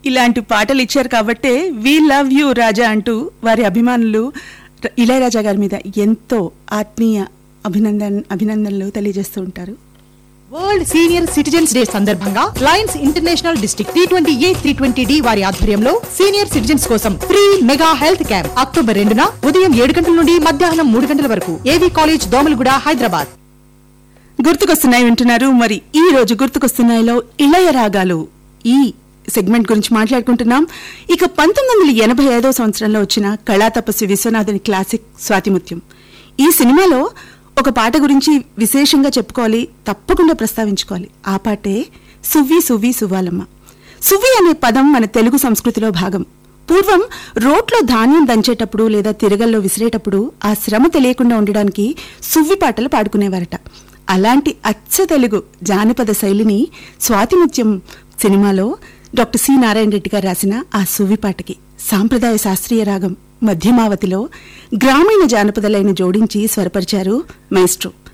ఇలాంటి పాటలు ఇచ్చారు కాబట్టే వి లవ్ యూ రాజా అంటూ వారి అభిమానులు ర- ఇళయరాజా గారి మీద ఎంతో ఆత్మీయ అభినందన అభినందనలు తెలియజేస్తూ ఉంటారు వరల్డ్ సీనియర్ సిటిజన్స్ డే సందర్భంగా lions international district three twenty A three twenty D వారి ఆధ్వర్యంలో సీనియర్ సిటిజన్స్ కోసం free mega health camp October రెండున ఉదయం ఏడు గంటల నుండి మధ్యాహ్నం మూడు గంటల వరకు ఏవీ కాలేజ్ దోమలగూడ హైదరాబాద్ గుర్తుకొస్తున్నాయి వింటున్నారు మరి ఈ రోజు గుర్తుకొస్తున్నాయిలో ఇళయ రాగాలు ఈ సెగ్మెంట్ గురించి మాట్లాడుకుంటున్నాం ఇక పంతొమ్మిది వందల ఎనభై ఐదో సంవత్సరంలో వచ్చిన కళా తపస్వి విశ్వనాథుని క్లాసిక్ స్వాతిముత్యం ఈ సినిమాలో ఒక పాట గురించి విశేషంగా చెప్పుకోవాలి తప్పకుండా ప్రస్తావించుకోవాలి ఆ పాటే సువ్వి సువ్వి సువ్వాలమ్మ సువ్వి అనే పదం మన తెలుగు సంస్కృతిలో భాగం పూర్వం రోట్లో ధాన్యం దంచేటప్పుడు లేదా తిరగల్లో విసిరేటప్పుడు ఆ శ్రమ తెలియకుండా ఉండడానికి సువ్వి పాటలు పాడుకునేవారట అలాంటి అచ్చ తెలుగు జానపద శైలిని స్వాతిముత్యం సినిమాలో డాక్టర్ సి నారాయణ రెడ్డి గారు రాసిన ఆ సువ్వి పాటకి సాంప్రదాయ శాస్త్రీయ రాగం మధ్యమావతిలో గ్రామీణ జానపద లైను జోడించి స్వరపరిచారు మైస్ట్రో